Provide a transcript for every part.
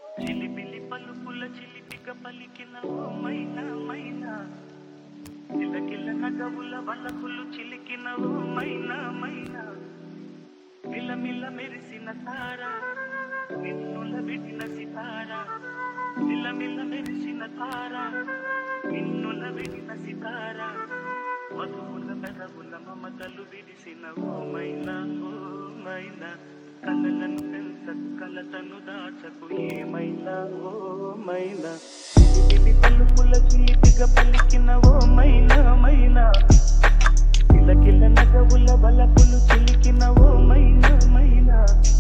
చిలిపిలి పలుపుల చిలిపిక పలికిన ఓ మైనా మైనా కిలకిల నగవుల వలపులు చిలికిన ఓ మైనా మైనా మిలమిల మెరిసిన తార నిన్నుల విడిన సితార మిలమిల మెరిసిన తార నిన్నుల విడిన సితార మధువుల పెదవుల మమతలు విరిసిన ఓ మైనా ఓ మైనా కలలను పెంచకు కలతను దాచకు ఏమైనా ఓ మైనా చిలిపిలి పలుపుల చిలిపిగా పలికిన ఓ మైనా మైనా కిలకిల నగవుల బలపులు చిలికిన ఓ మైనా మైనా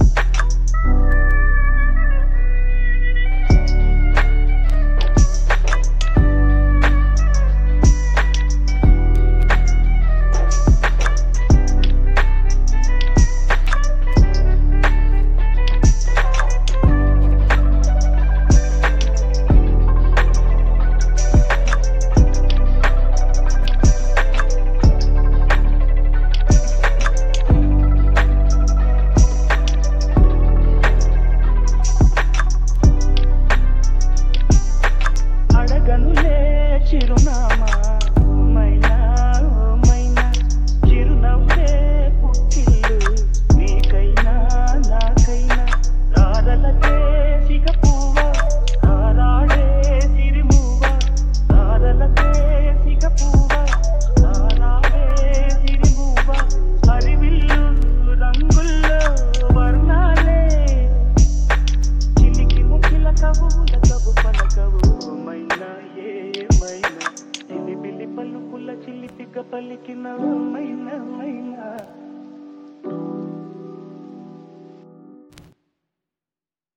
అడగనులే చిరునామా మైనా ఓ మైనా చిరునవ్వే పుట్టిల్లు నీకైనా నాకైనా దారలకే సిగపువ్వ దారాడే సిరిమువ్వ దారలకే సిగపువ్వ దారాడే సిరిమువ్వ హరివిల్లు రంగుల్లో వర్ణాలే చిలికి ముఖిల కవుల కవు పలకవు మైనా ఏమైనా చిలిపిలి పలుకుల చిలిపిక పలికిన ఓ